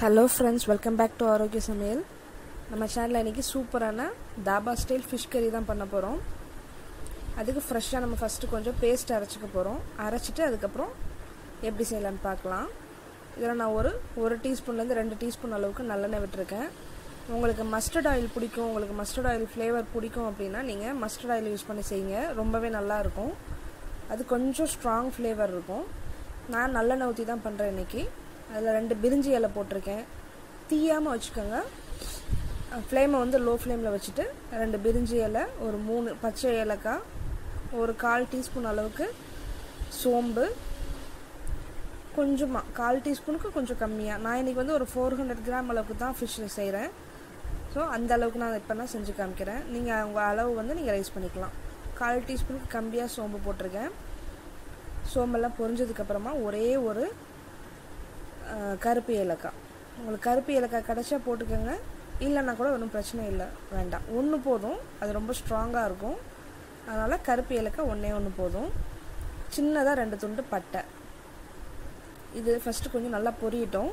hello friends welcome back to ஆரோக்கிய சமையல் நம்ம சேனலில் இன்றைக்கி சூப்பரான தாபா ஸ்டைல் ஃபிஷ் கறி தான் பண்ண போகிறோம் அதுக்கு ஃப்ரெஷ்ஷாக நம்ம ஃபஸ்ட்டு கொஞ்சம் பேஸ்ட் அரைச்சிக்க போகிறோம் அரைச்சிட்டு அதுக்கப்புறம் எப்படி செய்யலான்னு பார்க்கலாம் இதில் நான் ஒரு ஒரு டீஸ்பூன்லேருந்து ரெண்டு டீஸ்பூன் அளவுக்கு நல்லெண்ணெய் விட்டுருக்கேன் உங்களுக்கு மஸ்டர்ட் ஆயில் பிடிக்கும் உங்களுக்கு மஸ்டர்ட் ஆயில் ஃப்ளேவர் பிடிக்கும் அப்படின்னா நீங்கள் மஸ்டர்ட் ஆயில் யூஸ் பண்ணி செய்யுங்க ரொம்பவே நல்லாயிருக்கும் அது கொஞ்சம் ஸ்ட்ராங் ஃப்ளேவர் இருக்கும் நான் நல்லெண்ணெய் ஊற்றி தான் பண்ணுறேன் இன்றைக்கி அதில் ரெண்டு பிரிஞ்சி இலை போட்டிருக்கேன் தீயாமல் வச்சுக்கோங்க ஃப்ளேமை வந்து லோ ஃப்ளேமில் வச்சுட்டு ரெண்டு பிரிஞ்சி இலை ஒரு மூணு பச்சை ஏலக்காய் ஒரு கால் டீஸ்பூன் அளவுக்கு சோம்பு கொஞ்சமாக கால் டீஸ்பூனுக்கு கொஞ்சம் கம்மியாக நான் இன்றைக்கி வந்து ஒரு ஃபோர் ஹண்ட்ரட் கிராம் அளவுக்கு தான் ஃபிஷ் செய்கிறேன் ஸோ அந்த அளவுக்கு நான் இப்போ நான் செஞ்சு காமிக்கிறேன் நீங்கள் உங்கள் அளவு வந்து நீங்கள் ரைஸ் பண்ணிக்கலாம் கால் டீஸ்பூனுக்கு கம்மியாக சோம்பு போட்டிருக்கேன் சோம்பெல்லாம் பொரிஞ்சதுக்கப்புறமா ஒரே ஒரு கருப்பு ஏலக்காய் உங்களுக்கு கருப்பு ஏலக்காய் கிடச்சா போட்டுக்கோங்க இல்லைன்னா கூட ஒன்றும் பிரச்சனை இல்லை வேண்டாம் ஒன்று போதும் அது ரொம்ப ஸ்ட்ராங்காக இருக்கும் அதனால் கருப்பு ஏலக்காய் ஒன்றே ஒன்று போதும் சின்னதாக ரெண்டு துண்டு பட்டை இது ஃபஸ்ட்டு கொஞ்சம் நல்லா பொரியட்டும்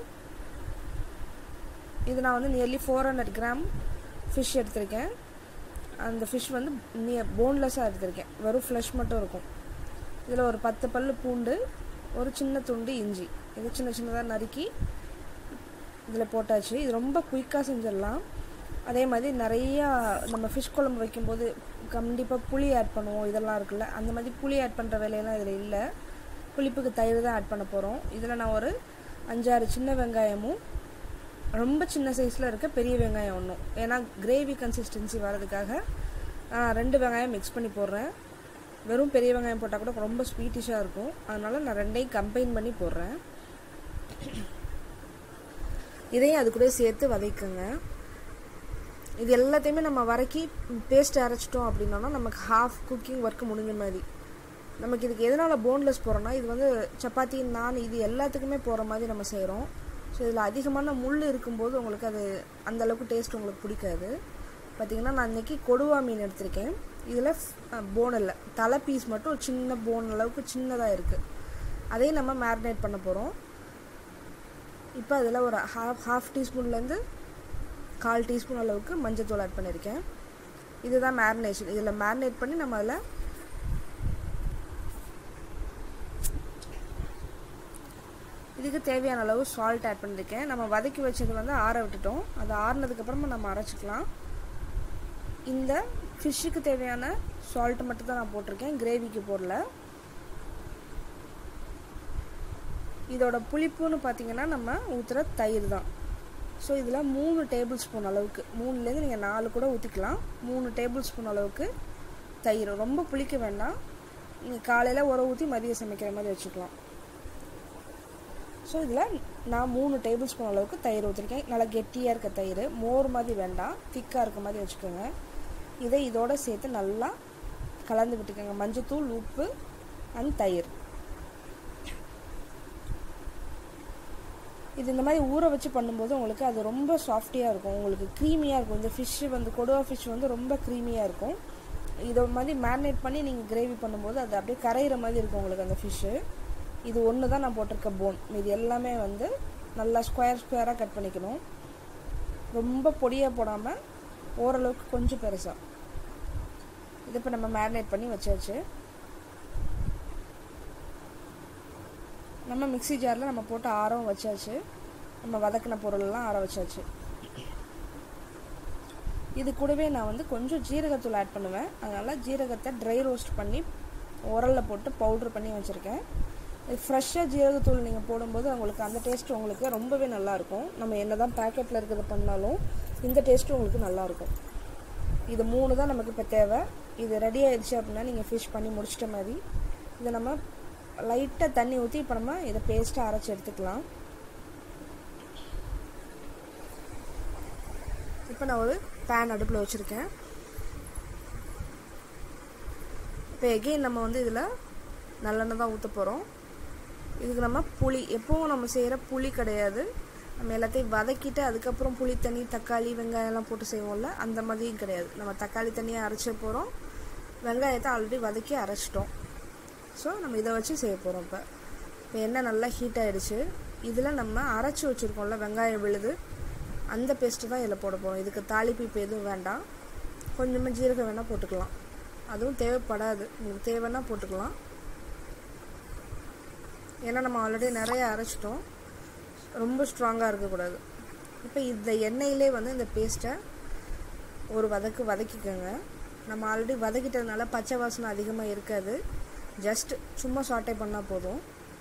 இது நான் வந்து nearly four hundred gram fish எடுத்திருக்கேன் அந்த ஃபிஷ் வந்து நிய போன்லெஸ்ஸாக எடுத்திருக்கேன் வெறும் ஃப்ளஷ் மட்டும் இருக்கும் இதில் ஒரு பத்து பல் பூண்டு ஒரு சின்ன துண்டு இஞ்சி இது சின்ன சின்னதாக நறுக்கி இதில் போட்டாச்சு இது ரொம்ப குயிக்காக செஞ்சிடலாம் அதே மாதிரி நிறையா நம்ம ஃபிஷ் குழம்பு வைக்கும்போது கண்டிப்பாக புளி ஆட் பண்ணுவோம் இதெல்லாம் இருக்குல்ல அந்த மாதிரி புளி ஆட் பண்ணுற வேலையெல்லாம் இதில் இல்லை புளிப்புக்கு தயிர் தான் ஆட் பண்ண போகிறோம் இதில் நான் ஒரு அஞ்சாறு சின்ன வெங்காயமும் ரொம்ப சின்ன சைஸில் இருக்க பெரிய வெங்காயம் ஒன்றும் ஏன்னா கிரேவி கன்சிஸ்டன்சி வரதுக்காக ரெண்டு வெங்காயம் மிக்ஸ் பண்ணி போடுறேன் வெறும் பெரிய வெங்காயம் போட்டால் கூட ரொம்ப ஸ்வீட்டிஷாக இருக்கும் அதனால் நான் ரெண்டையும் கம்பைன் பண்ணி போடுறேன் இதையும் அது கூட சேர்த்து வதக்குங்க இது எல்லாத்தையுமே நம்ம வதக்கி பேஸ்ட் அரைச்சிட்டோம் அப்படின்னோன்னா நமக்கு ஹாஃப் குக்கிங் ஒர்க் முடிஞ்ச மாதிரி நமக்கு இதுக்கு எதனால் போன்லெஸ் போகிறோன்னா இது வந்து சப்பாத்தி நான் இது எல்லாத்துக்குமே போகிற மாதிரி நம்ம செய்கிறோம் ஸோ இதில் அதிகமான முள் இருக்கும்போது உங்களுக்கு அது அந்தளவுக்கு டேஸ்ட் உங்களுக்கு பிடிக்காது பார்த்திங்கன்னா நான் இன்றைக்கி கொடுவா மீன் எடுத்திருக்கேன் இதில் போன் இல்லை தலை பீஸ் மட்டும் ஒரு சின்ன போன் அளவுக்கு சின்னதாக இருக்குது அதையும் நம்ம மேரினேட் பண்ண போகிறோம் இப்போ அதில் ஒரு ஹாஃப் ஹாஃப் டீஸ்பூன்லேருந்து கால் டீஸ்பூன் அளவுக்கு மஞ்சத்தூள் ஆட் பண்ணியிருக்கேன் இதுதான் மேரினேஷன் இதில் மேரினேட் பண்ணி நம்ம அதில் இதுக்கு தேவையான அளவு சால்ட் ஆட் பண்ணியிருக்கேன் நம்ம வதக்கி வச்சது வந்து ஆற விட்டுட்டோம் அது ஆறுனதுக்கப்புறமா நம்ம அரைச்சிக்கலாம் இந்த ஃபிஷ்ஷுக்கு தேவையான சால்ட் மட்டும் தான் நான் போட்டிருக்கேன் கிரேவிக்கு போடல இதோட புளிப்புன்னு பார்த்தீங்கன்னா நம்ம ஊற்றுற தயிர் தான் ஸோ இதில் மூணு டேபிள் ஸ்பூன் அளவுக்கு மூணுலேருந்து நீங்கள் நாலு கூட ஊற்றிக்கலாம் மூணு டேபிள் ஸ்பூன் அளவுக்கு தயிர் ரொம்ப புளிக்க வேண்டாம் நீங்கள் காலையில் உர ஊற்றி மதியம் சமைக்கிற மாதிரி வச்சுக்கலாம் ஸோ இதில் நான் மூணு டேபிள் ஸ்பூன் அளவுக்கு தயிர் ஊற்றிருக்கேன் நல்லா கெட்டியாக இருக்க தயிர் மோர் மாதிரி வேண்டாம் திக்காக இருக்க மாதிரி வச்சுக்கோங்க இதை இதோடு சேர்த்து நல்லா கலந்து விட்டுக்கோங்க மஞ்சத்தூள் உப்பு அண்ட் தயிர் இது இந்த மாதிரி ஊற வச்சு பண்ணும்போது உங்களுக்கு அது ரொம்ப சாஃப்டியாக இருக்கும் உங்களுக்கு க்ரீமியாக இருக்கும் இந்த ஃபிஷ்ஷு வந்து கொடுவா ஃபிஷ் வந்து ரொம்ப க்ரீமியாக இருக்கும் இதை மாதிரி மேரினேட் பண்ணி நீங்கள் கிரேவி பண்ணும்போது அது அப்படியே கரையிற மாதிரி இருக்கும் உங்களுக்கு அந்த ஃபிஷ்ஷு இது ஒன்று தான் நான் போட்டிருக்க போன் இது எல்லாமே வந்து நல்லா ஸ்கொயர் ஸ்கொயராக கட் பண்ணிக்கணும் ரொம்ப பொடியாக போடாமல் ஓரளவுக்கு கொஞ்சம் பெருசாக இது இப்போ நம்ம மேரினேட் பண்ணி வச்சாச்சு நம்ம மிக்சி ஜாரில் நம்ம போட்டு ஆரவும் வச்சாச்சு நம்ம வதக்கின பொருளெல்லாம் ஆற வச்சாச்சு இது கூடவே நான் வந்து கொஞ்சம் ஜீரகத்தூள் ஆட் பண்ணுவேன் அதனால் ஜீரகத்தை ட்ரை ரோஸ்ட் பண்ணி உரலில் போட்டு பவுட்ரு பண்ணி வச்சுருக்கேன் இது ஃப்ரெஷ்ஷாக ஜீரகத்தூள் நீங்கள் போடும்போது உங்களுக்கு அந்த டேஸ்ட் உங்களுக்கு ரொம்பவே நல்லாயிருக்கும் நம்ம என்ன தான் பேக்கெட்டில் இருக்கிறத பண்ணாலும் இந்த டேஸ்ட்டு உங்களுக்கு நல்லாயிருக்கும் இது மூணு தான் நமக்கு இப்போ தேவை இது ரெடி ஆயிடுச்சு அப்படின்னா நீங்கள் ஃபிஷ் பண்ணி முடிச்சிட்ட மாதிரி இதை நம்ம லைட்டாக தண்ணி ஊற்றி இப்போ நம்ம இதை பேஸ்ட்டாக அரைச்சி எடுத்துக்கலாம் இப்போ நான் ஒரு பேன் அடுப்பில் வச்சுருக்கேன் இப்போ எகெயின் நம்ம வந்து இதில் நல்லெண்ணெய் தான் ஊற்ற போகிறோம் இதுக்கு நம்ம புளி எப்பவும் நம்ம செய்கிற புளி கிடையாது நம்ம எல்லாத்தையும் வதக்கிட்டு அதுக்கப்புறம் புளி தண்ணி தக்காளி வெங்காயம்லாம் போட்டு செய்வோம்ல அந்த மாதிரியும் கிடையாது நம்ம தக்காளி தண்ணியை அரைச்ச போகிறோம் வெங்காயத்தை ஆல்ரெடி வதக்கி அரைச்சிட்டோம் ஸோ நம்ம இதை வச்சு செய்ய போகிறோம் இப்போ இப்போ எண்ணெய் நல்லா ஹீட் ஆகிடுச்சு இதில் நம்ம அரைச்சி வச்சுருக்கோம்ல வெங்காயம் விழுது அந்த பேஸ்ட்டு தான் இதில் போட போகிறோம் இதுக்கு தாளிப்பு இப்போ எதுவும் வேண்டாம் கொஞ்சமாக ஜீரகம் வேணால் போட்டுக்கலாம் அதுவும் தேவைப்படாது உங்களுக்கு தேவைன்னா போட்டுக்கலாம் ஏன்னா நம்ம ஆல்ரெடி நிறைய அரைச்சிட்டோம் ரொம்ப ஸ்ட்ராங்காக இருக்கக்கூடாது இப்போ இந்த எண்ணெயிலே வந்து இந்த பேஸ்ட்டை ஒரு வதக்கு வதக்கிக்கோங்க நம்ம ஆல்ரெடி வதக்கிட்டதுனால பச்சை வாசனை அதிகமாக இருக்காது ஜஸ்ட் சும்மா சாட்டை பண்ணால் போதும்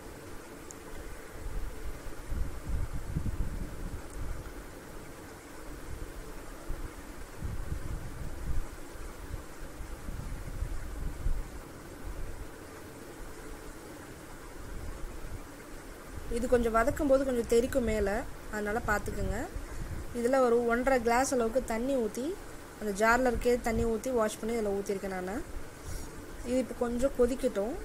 இது கொஞ்சம் வதக்கும் போது கொஞ்சம் தெரிக்கும் மேலே அதனால் பார்த்துக்குங்க இதில் ஒரு ஒன்றரை கிளாஸ் அளவுக்கு தண்ணி ஊற்றி அந்த ஜாரில் இருக்கே தண்ணி ஊற்றி வாஷ் பண்ணி இதில் ஊற்றிருக்கேன் நான் இது இப்போ கொஞ்சம் கொதிக்கட்டும்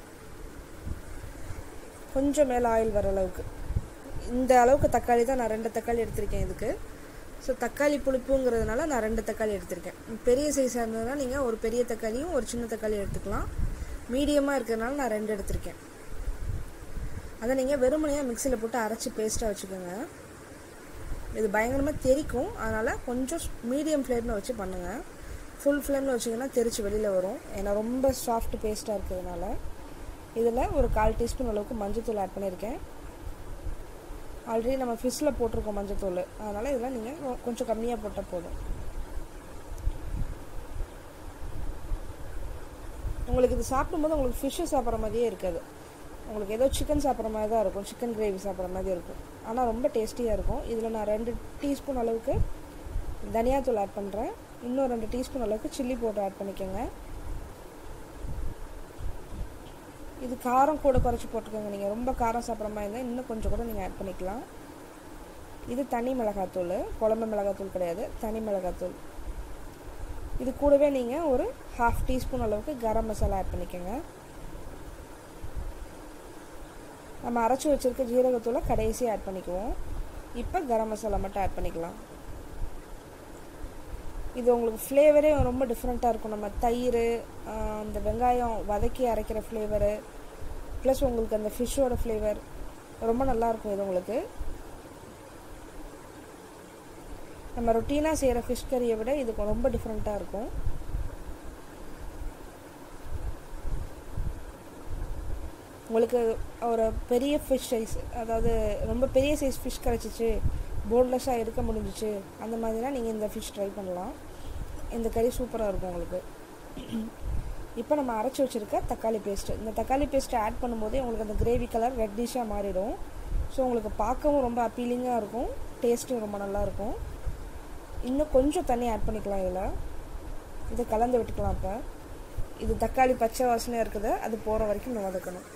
கொஞ்சம் மேலே ஆயில் வர அளவுக்கு இந்த அளவுக்கு தக்காளி தான் நான் ரெண்டு தக்காளி எடுத்திருக்கேன் இதுக்கு ஸோ தக்காளி புளிப்புங்கிறதுனால நான் ரெண்டு தக்காளி எடுத்திருக்கேன் பெரிய சைஸாக இருந்ததுன்னா நீங்கள் ஒரு பெரிய தக்காளியும் ஒரு சின்ன தக்காளி எடுத்துக்கலாம் மீடியமாக இருக்கிறதுனால நான் ரெண்டு எடுத்திருக்கேன் அதை நீங்கள் வெறுமனையாக மிக்சியில் போட்டு அரைச்சி பேஸ்ட்டாக வச்சுக்கோங்க இது பயங்கரமாக தெரிக்கும் அதனால் கொஞ்சம் மீடியம் ஃப்ளேமில் வச்சு பண்ணுங்கள் ஃபுல் ஃப்ளேமில் வச்சிங்கன்னா தெரிச்சு வெளியில் வரும் ஏன்னா ரொம்ப சாஃப்ட் பேஸ்ட்டாக இருக்கிறதுனால இதில் ஒரு கால் டீஸ்பூன் அளவுக்கு மஞ்சத்தூள் ஆட் பண்ணியிருக்கேன் ஆல்ரெடி நம்ம ஃபிஷ்ஷில் போட்டிருக்கோம் மஞ்சத்தூள் அதனால் இதெல்லாம் நீங்கள் கொஞ்சம் கம்மியாக போட்டால் போதும் உங்களுக்கு இது சாப்பிடும்போது உங்களுக்கு ஃபிஷ்ஷு சாப்பிட்ற மாதிரியே இருக்காது உங்களுக்கு ஏதோ சிக்கன் சாப்பிட்ற மாதிரி தான் இருக்கும் சிக்கன் கிரேவி சாப்பிட்ற மாதிரி இருக்கும் ஆனால் ரொம்ப டேஸ்டியாக இருக்கும் இதில் நான் ரெண்டு டீஸ்பூன் அளவுக்கு தனியாத்தூள் ஆட் பண்ணுறேன் இன்னும் ரெண்டு டீஸ்பூன் அளவுக்கு சில்லி பவுடர் ஆட் பண்ணிக்கோங்க இது காரம் கூட குறைச்சி போட்டுக்கோங்க நீங்கள் ரொம்ப காரம் சாப்பிட்ற மாதிரி இருந்தால் இன்னும் கொஞ்சம் கூட நீங்கள் ஆட் பண்ணிக்கலாம் இது தனி மிளகாத்தூள் குழம்பு மிளகாத்தூள் கிடையாது தனி மிளகாத்தூள் இது கூடவே நீங்கள் ஒரு ஹாஃப் டீஸ்பூன் அளவுக்கு கரம் மசாலா ஆட் பண்ணிக்கோங்க நம்ம அரைச்சி வச்சுருக்க ஜீரகத்தூளை கடைசியாக ஆட் பண்ணிக்குவோம் இப்போ கரம் மசாலா மட்டும் ஆட் பண்ணிக்கலாம் இது உங்களுக்கு ஃப்ளேவரே ரொம்ப டிஃப்ரெண்ட்டாக இருக்கும் நம்ம தயிர் அந்த வெங்காயம் வதக்கி அரைக்கிற ஃப்ளேவரு ப்ளஸ் உங்களுக்கு அந்த ஃபிஷ்ஷோட ஃப்ளேவர் ரொம்ப நல்லாயிருக்கும் இது உங்களுக்கு நம்ம ரொட்டீனாக செய்கிற ஃபிஷ் கறியை விட இதுக்கு ரொம்ப டிஃப்ரெண்ட்டாக இருக்கும் உங்களுக்கு ஒரு பெரிய ஃபிஷ் சைஸ் அதாவது ரொம்ப பெரிய சைஸ் ஃபிஷ் கிடச்சிச்சு போன்லெஸ்ஸாக இருக்க முடிஞ்சிச்சு அந்த மாதிரிலாம் நீங்கள் இந்த ஃபிஷ் ட்ரை பண்ணலாம் இந்த கறி சூப்பராக இருக்கும் உங்களுக்கு இப்போ நம்ம அரைச்சி வச்சுருக்க தக்காளி பேஸ்ட்டு இந்த தக்காளி பேஸ்ட்டை ஆட் பண்ணும்போதே உங்களுக்கு அந்த கிரேவி கலர் ரெட்டிஷாக மாறிடும் ஸோ உங்களுக்கு பார்க்கவும் ரொம்ப அப்பீலிங்காக இருக்கும் டேஸ்ட்டும் ரொம்ப நல்லாயிருக்கும் இன்னும் கொஞ்சம் தண்ணி ஆட் பண்ணிக்கலாம் இதில் இதை கலந்து விட்டுக்கலாம் இப்போ இது தக்காளி பச்சை வாசனையாக இருக்குது அது போகிற வரைக்கும் நம்ம வதக்கணும்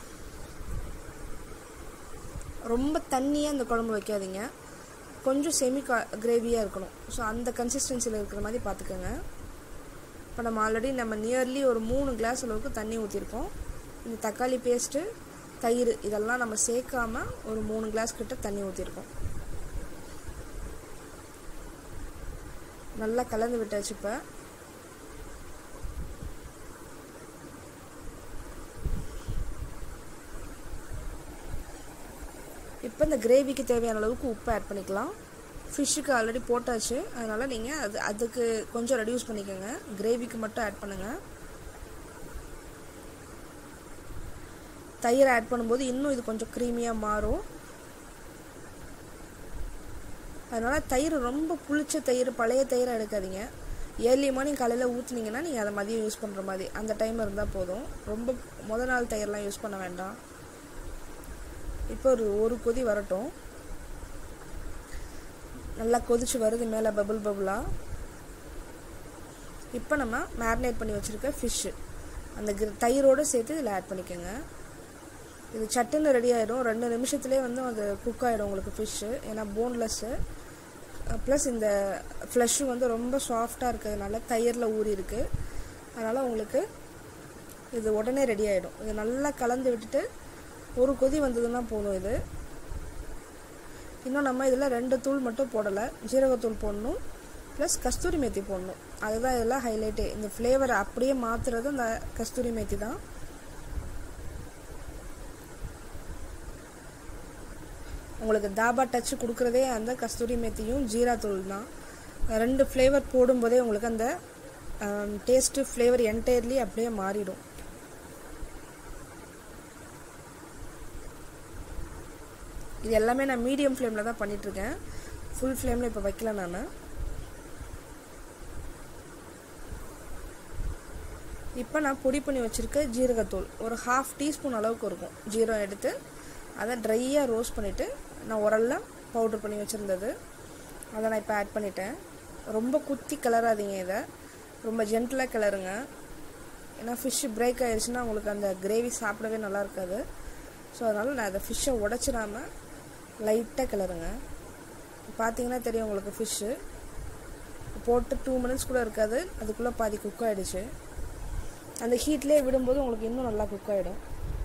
ரொம்ப தண்ணியாக அந்த குழம்பு வைக்காதீங்க கொஞ்சம் செமி கா கிரேவியாக இருக்கணும் ஸோ அந்த கன்சிஸ்டன்சியில் இருக்கிற மாதிரி பார்த்துக்கோங்க இப்போ நம்ம ஆல்ரெடி நம்ம நியர்லி ஒரு மூணு கிளாஸ் அளவுக்கு தண்ணி ஊற்றிருக்கோம் இந்த தக்காளி பேஸ்ட்டு தயிர் இதெல்லாம் நம்ம சேர்க்காம ஒரு மூணு கிளாஸ் கிட்ட தண்ணி ஊற்றிருக்கோம் நல்லா கலந்து விட்டாச்சு இப்போ இப்போ இந்த கிரேவிக்கு தேவையான அளவுக்கு உப்பு ஆட் பண்ணிக்கலாம் ஃபிஷ்ஷுக்கு ஆல்ரெடி போட்டாச்சு அதனால் நீங்கள் அது அதுக்கு கொஞ்சம் ரெடியூஸ் பண்ணிக்கோங்க கிரேவிக்கு மட்டும் ஆட் பண்ணுங்கள் தயிர் ஆட் பண்ணும்போது இன்னும் இது கொஞ்சம் க்ரீமியாக மாறும் அதனால் தயிர் ரொம்ப புளிச்ச தயிர் பழைய தயிரை எடுக்காதீங்க ஏர்லி மார்னிங் காலையில் ஊற்றுனீங்கன்னா நீங்கள் அதை மதியம் யூஸ் பண்ணுற மாதிரி அந்த டைம் இருந்தால் போதும் ரொம்ப முத நாள் தயிர்லாம் யூஸ் பண்ண வேண்டாம் இப்போ ஒரு ஒரு கொதி வரட்டும் நல்லா கொதிச்சு வருது மேலே பபுள் பபுளாக இப்போ நம்ம மேரினேட் பண்ணி வச்சுருக்க ஃபிஷ்ஷு அந்த கிர தயிரோடு சேர்த்து இதில் ஆட் பண்ணிக்கோங்க இது சட்டுன்னு ரெடி ஆகிடும் ரெண்டு நிமிஷத்துலேயே வந்து அது குக் ஆகிடும் உங்களுக்கு ஃபிஷ்ஷு ஏன்னா போன்லெஸ்ஸு ப்ளஸ் இந்த ஃப்ளஷ்ஷு வந்து ரொம்ப சாஃப்டாக இருக்கிறதுனால தயிரில் ஊறி இருக்குது அதனால் உங்களுக்கு இது உடனே ரெடி ஆகிடும் இது நல்லா கலந்து விட்டுட்டு ஒரு கொதி வந்ததுன்னா போதும் இது இன்னும் நம்ம இதில் ரெண்டு தூள் மட்டும் போடலை ஜீரகத்தூள் போடணும் ப்ளஸ் கஸ்தூரி மேத்தி போடணும் அதுதான் இதெல்லாம் ஹைலைட்டே இந்த ஃப்ளேவரை அப்படியே மாற்றுறது அந்த கஸ்தூரி மேத்தி தான் உங்களுக்கு தாபா டச் கொடுக்குறதே அந்த கஸ்தூரி மேத்தியும் ஜீரா தூள் தான் ரெண்டு ஃப்ளேவர் போடும்போதே உங்களுக்கு அந்த டேஸ்ட்டு ஃப்ளேவர் என்டையர்லி அப்படியே மாறிடும் இது எல்லாமே நான் மீடியம் ஃப்ளேமில் தான் பண்ணிகிட்ருக்கேன் ஃபுல் ஃப்ளேமில் இப்போ வைக்கல நான் இப்போ நான் பொடி பண்ணி வச்சுருக்க ஜீரகத்தூள் ஒரு ஹாஃப் டீஸ்பூன் அளவுக்கு இருக்கும் ஜீரம் எடுத்து அதை ட்ரையாக ரோஸ்ட் பண்ணிவிட்டு நான் உரலில் பவுட்ரு பண்ணி வச்சுருந்தது அதை நான் இப்போ ஆட் பண்ணிட்டேன் ரொம்ப குத்தி கிளறாதீங்க இதை ரொம்ப ஜென்டிலாக கிளறுங்க ஏன்னா ஃபிஷ்ஷு பிரேக் ஆயிடுச்சுன்னா உங்களுக்கு அந்த கிரேவி சாப்பிடவே நல்லா இருக்காது ஸோ அதனால் நான் அதை ஃபிஷ்ஷை உடச்சிடாமல் லைட்டாக கிளறுங்க பார்த்தீங்கன்னா தெரியும் உங்களுக்கு ஃபிஷ்ஷு போட்டு டூ மினிட்ஸ் கூட இருக்காது அதுக்குள்ளே பாதி குக் ஆகிடுச்சு அந்த ஹீட்லேயே விடும்போது உங்களுக்கு இன்னும் நல்லா குக் ஆகிடும்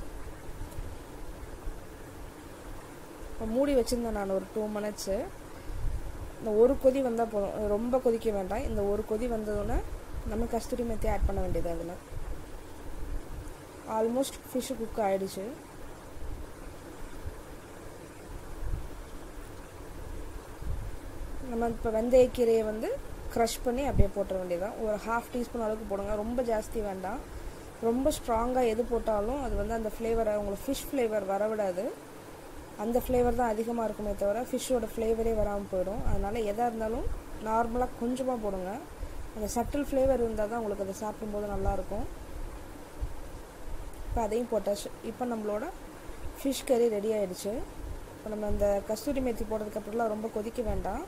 இப்போ மூடி வச்சுருந்தேன் நான் ஒரு டூ மினிட்ஸு இந்த ஒரு கொதி வந்தால் போதும் ரொம்ப கொதிக்க வேண்டாம் இந்த ஒரு கொதி வந்ததுன்னா நம்ம கஸ்தூரி மெத்தி ஆட் பண்ண வேண்டியது அதில் ஆல்மோஸ்ட் ஃபிஷ்ஷு குக் ஆகிடுச்சு நம்ம இப்போ வெந்தயக்கீரையை வந்து க்ரஷ் பண்ணி அப்படியே போட்டுற வேண்டியதான் ஒரு ஹாஃப் டீஸ்பூன் அளவுக்கு போடுங்க ரொம்ப ஜாஸ்தி வேண்டாம் ரொம்ப ஸ்ட்ராங்காக எது போட்டாலும் அது வந்து அந்த ஃப்ளேவரை உங்களுக்கு ஃபிஷ் ஃப்ளேவர் வரவிடாது அந்த ஃப்ளேவர் தான் அதிகமாக இருக்குமே தவிர ஃபிஷ்ஷோட ஃப்ளேவரே வராமல் போயிடும் அதனால் எதாக இருந்தாலும் நார்மலாக கொஞ்சமாக போடுங்க அந்த சட்டில் ஃப்ளேவர் இருந்தால் தான் உங்களுக்கு அதை சாப்பிடும்போது நல்லாயிருக்கும் இப்போ அதையும் போட்டாச்சு இப்போ நம்மளோட ஃபிஷ் கறி ரெடி ஆகிடுச்சு இப்போ நம்ம அந்த கஸ்தூரி மேத்தி போடுறதுக்கப்புறம்லாம் ரொம்ப கொதிக்க வேண்டாம்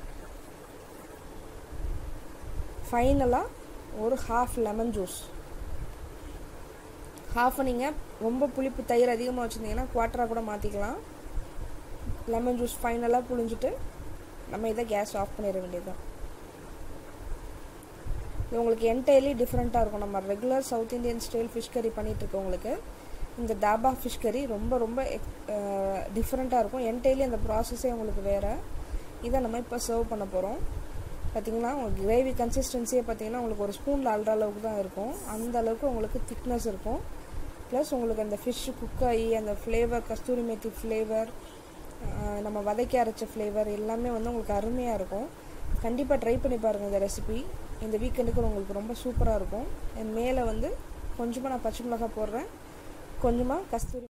ஃபைனலாக ஒரு ஹாஃப் லெமன் ஜூஸ் ஹாஃப் நீங்கள் ரொம்ப புளிப்பு தயிர் அதிகமாக வச்சுருந்தீங்கன்னா குவாட்டராக கூட மாற்றிக்கலாம் லெமன் ஜூஸ் ஃபைனலாக புழிஞ்சிட்டு நம்ம இதை கேஸ் ஆஃப் பண்ணிட வேண்டியதுதான் இது உங்களுக்கு என்டையர்லி டிஃப்ரெண்ட்டாக இருக்கும் நம்ம regular south Indian style fish கறி பண்ணிகிட்டு இருக்கவங்களுக்கு இந்த தாபா ஃபிஷ் கறி ரொம்ப ரொம்ப டிஃப்ரெண்ட்டாக இருக்கும் என்டையர்லி அந்த ப்ராசஸே உங்களுக்கு வேறு இதை நம்ம இப்போ சர்வ் பண்ண போகிறோம் பார்த்திங்கன்னா உங்களுக்கு கிரேவி கன்சிஸ்டன்சியே பார்த்திங்கன்னா உங்களுக்கு ஒரு ஸ்பூனில் அல்ற அளவுக்கு தான் இருக்கும் அந்த அளவுக்கு உங்களுக்கு திக்னஸ் இருக்கும் ப்ளஸ் உங்களுக்கு அந்த ஃபிஷ் குக் ஆகி அந்த ஃப்ளேவர் கஸ்தூரி மேத்தி ஃப்ளேவர் நம்ம வதக்கி அரைச்ச ஃப்ளேவர் எல்லாமே வந்து உங்களுக்கு அருமையாக இருக்கும் கண்டிப்பாக ட்ரை பண்ணி பாருங்கள் இந்த ரெசிபி இந்த வீக்கெண்டுக்கு உங்களுக்கு ரொம்ப சூப்பராக இருக்கும் மேலே வந்து கொஞ்சமாக நான் பச்சை மிளகாய் போடுறேன் கொஞ்சமாக கஸ்தூரி